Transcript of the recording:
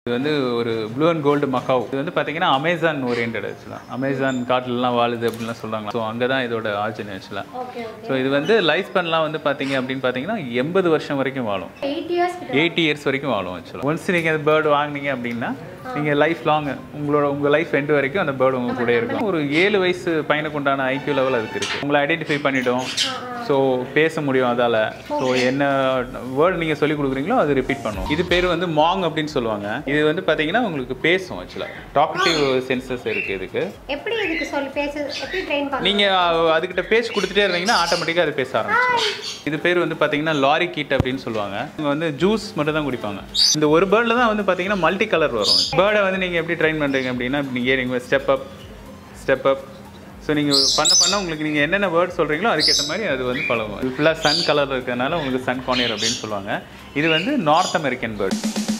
இது வந்து ஒரு ப்ளூ அண்ட் கோல்டு மக்காவ் இது வந்து பார்த்தீங்கன்னா அமேசான் ஓரியன்ட் ஆக்சுவலாக அமேசான் காட்டிலலாம் வாழுது அப்படின்லாம் சொல்கிறாங்க ஸோ அங்கே தான் இதோட ஆர்ஜின் ஆக்சுவலாக ஓகே ஓகே ஸோ இது வந்து லைஃப் ஸ்பென்லாம் வந்து பார்த்தீங்க அப்படின்னு பார்த்தீங்கன்னா எண்பது வருஷம் வரைக்கும் வாழும் எயிட் இயர்ஸ் எயிட்டி இயர்ஸ் வரைக்கும் வாழும் ஆக்சுவலாக ஒன்ஸ் நீங்கள் அந்த பேர்டு வாங்குனீங்க அப்படின்னா நீங்கள் லைஃப் லாங் உங்களோட உங்கள் லைஃப் எண்டு வரைக்கும் அந்த பேர்டு உங்க கூட இருக்கும் ஒரு ஏழு வயசு பையனுக்கு உண்டான ஐக்யூ லெவல் அதுக்கு இருக்குது உங்களை ஐடென்டிஃபை பண்ணிடும் ஸோ பேச முடியும் அதால் ஸோ என்ன வேர்டு நீங்கள் சொல்லி கொடுக்குறீங்களோ அது ரிப்பீட் பண்ணும் இது பேர் வந்து மாங் அப்படின்னு சொல்லுவாங்க இது வந்து பார்த்தீங்கன்னா உங்களுக்கு பேசும் ஆக்சுவலாக டாக்டிவ் சென்சஸ் இருக்குது இதுக்கு எப்படி இதுக்கு சொல்லி பேச எப்படி ட்ரெயின் பண்ண நீங்கள் அதுக்கிட்ட பேச்சு கொடுத்துட்டே இருந்தீங்கன்னா ஆட்டோமேட்டிக்காக அது பேச ஆரம்பிச்சிடும் இது பேர் வந்து பார்த்தீங்கன்னா லாரி கீட் அப்படின்னு சொல்லுவாங்க இவங்க வந்து ஜூஸ் மட்டும் தான் குடிப்பாங்க இந்த ஒரு பேர்டில் தான் வந்து பார்த்தீங்கன்னா மல்டி கலர் வரும் பேர்டை வந்து நீங்கள் எப்படி ட்ரெயின் பண்ணுறீங்க அப்படின்னா நீங்கள் நீங்கள் step up step up so நீங்கள் பண்ண பண்ண உங்களுக்கு நீங்கள் என்னென்ன வேர்ட் சொல்கிறீங்களோ அதுக்கேற்ற மாதிரி அது வந்து பழகும் இது ஃபுல்லாக சன் கலர் இருக்கிறதுனால உங்களுக்கு சன் கானியர் அப்படின்னு சொல்லுவாங்க இது வந்து நார்த் அமெரிக்கன் பேர்ட்